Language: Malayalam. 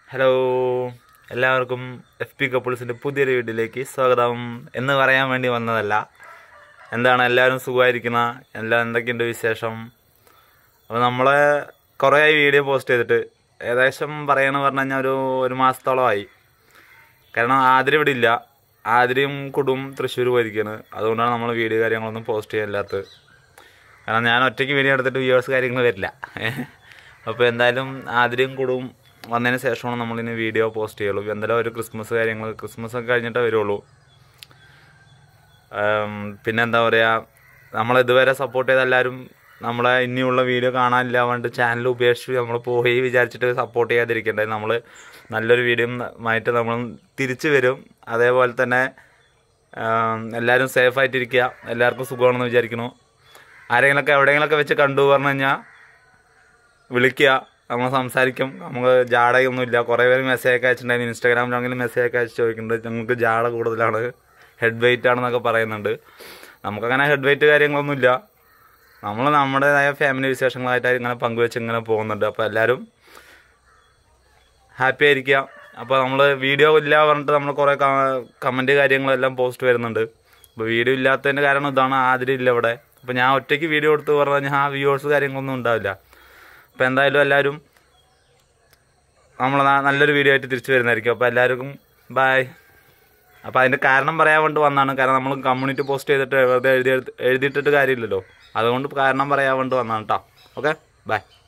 ഹലോ എല്ലാവർക്കും എഫ് പി കപ്പിൾസിൻ്റെ പുതിയൊരു വീഡിയോയിലേക്ക് സ്വാഗതം എന്ന് പറയാൻ വേണ്ടി വന്നതല്ല എന്താണ് എല്ലാവരും സുഖമായിരിക്കുന്ന എല്ലാം എന്തൊക്കെയുണ്ട് വിശേഷം അപ്പോൾ നമ്മൾ കുറേ വീഡിയോ പോസ്റ്റ് ചെയ്തിട്ട് ഏകദേശം പറയണമെന്ന് പറഞ്ഞു കഴിഞ്ഞാൽ ഒരു ഒരു മാസത്തോളമായി കാരണം ആതിര ഇവിടെ ഇല്ല ആതിരയും കുടും തൃശ്ശൂർ പോയിരിക്കുകയാണ് അതുകൊണ്ടാണ് നമ്മൾ വീഡിയോ കാര്യങ്ങളൊന്നും പോസ്റ്റ് ചെയ്യാനില്ലാത്തത് കാരണം ഞാൻ ഒറ്റയ്ക്ക് വീഡിയോ എടുത്തിട്ട് വ്യൂവേഴ്സ് കാര്യങ്ങൾ വരില്ല അപ്പോൾ എന്തായാലും ആതിരയും കുടും വന്നതിന് ശേഷമാണ് നമ്മളിനി വീഡിയോ പോസ്റ്റ് ചെയ്യുള്ളൂ എന്തായാലും ഒരു ക്രിസ്മസ് കാര്യങ്ങൾ ക്രിസ്മസ് ഒക്കെ കഴിഞ്ഞിട്ടേ വരുള്ളൂ ഉം, പിന്നെന്താ പറയുക നമ്മൾ ഇതുവരെ സപ്പോർട്ട് ചെയ്ത എല്ലാവരും നമ്മളെ ഇനിയുള്ള വീഡിയോ കാണാനില്ല വേണ്ട ചാനൽ ഉപേക്ഷിച്ച് നമ്മൾ പോയി വിചാരിച്ചിട്ട് സപ്പോർട്ട് ചെയ്യാതിരിക്കണ്ടേ നമ്മൾ നല്ലൊരു വീഡിയോ ആയിട്ട് നമ്മൾ തിരിച്ചു വരും അതേപോലെ തന്നെ ഉം, എല്ലാവരും സേഫായിട്ടിരിക്കുക എല്ലാവർക്കും സുഖമാണെന്ന് വിചാരിക്കുന്നു ആരെങ്കിലുമൊക്കെ എവിടെയെങ്കിലുമൊക്കെ വെച്ച് കണ്ടു പറഞ്ഞു കഴിഞ്ഞാൽ വിളിക്കുക നമ്മൾ സംസാരിക്കും നമുക്ക് ജാടയൊന്നുമില്ല കുറേ പേര് മെസ്സേജ് ഒക്കെ അയച്ചിട്ടുണ്ടായിരുന്നു ഇൻസ്റ്റാഗ്രാമിലാണെങ്കിലും മെസ്സേജ് ഒക്കെ അയച്ച് ചോദിക്കുന്നുണ്ട് ഞങ്ങൾക്ക് ജാട കൂടുതലാണ് ഹെഡ് വെയിറ്റ് ആണെന്നൊക്കെ പറയുന്നുണ്ട് നമുക്കങ്ങനെ ഹെഡ് വെയിറ്റ് കാര്യങ്ങളൊന്നുമില്ല നമ്മൾ നമ്മുടേതായ ഫാമിലി വിശേഷങ്ങളായിട്ട് ഇങ്ങനെ പങ്കുവെച്ച് ഇങ്ങനെ പോകുന്നുണ്ട് അപ്പോൾ എല്ലാവരും ഹാപ്പി ആയിരിക്കുക അപ്പോൾ നമ്മൾ വീഡിയോ ഇല്ല പറഞ്ഞിട്ട് നമ്മൾ കുറേ കമൻറ്റ് കാര്യങ്ങളെല്ലാം പോസ്റ്റ് വരുന്നുണ്ട് അപ്പോൾ വീഡിയോ ഇല്ലാത്തതിൻ്റെ കാരണം ഇതാണ് ആതിരം ഇല്ല ഇവിടെ അപ്പോൾ ഞാൻ ഒറ്റയ്ക്ക് വീഡിയോ എടുത്ത് പറഞ്ഞു കഴിഞ്ഞാൽ ആ വ്യൂവേഴ്സ് കാര്യങ്ങളൊന്നും ഉണ്ടാവില്ല അപ്പോൾ എന്തായാലും എല്ലാവരും നമ്മൾ നല്ലൊരു വീഡിയോ ആയിട്ട് തിരിച്ചു വരുന്നതായിരിക്കും അപ്പോൾ എല്ലാവർക്കും ബായ് അപ്പോൾ അതിൻ്റെ കാരണം പറയാൻ വേണ്ടി വന്നതാണ് കാരണം നമ്മൾ കമ്മ്യൂണിറ്റി പോസ്റ്റ് ചെയ്തിട്ട് വെറുതെ എഴുതി എഴുതിയിട്ടിട്ട് കാര്യമില്ലല്ലോ അതുകൊണ്ട് കാരണം പറയാൻ വേണ്ടി വന്നതാണ് കേട്ടോ ഓക്കെ ബൈ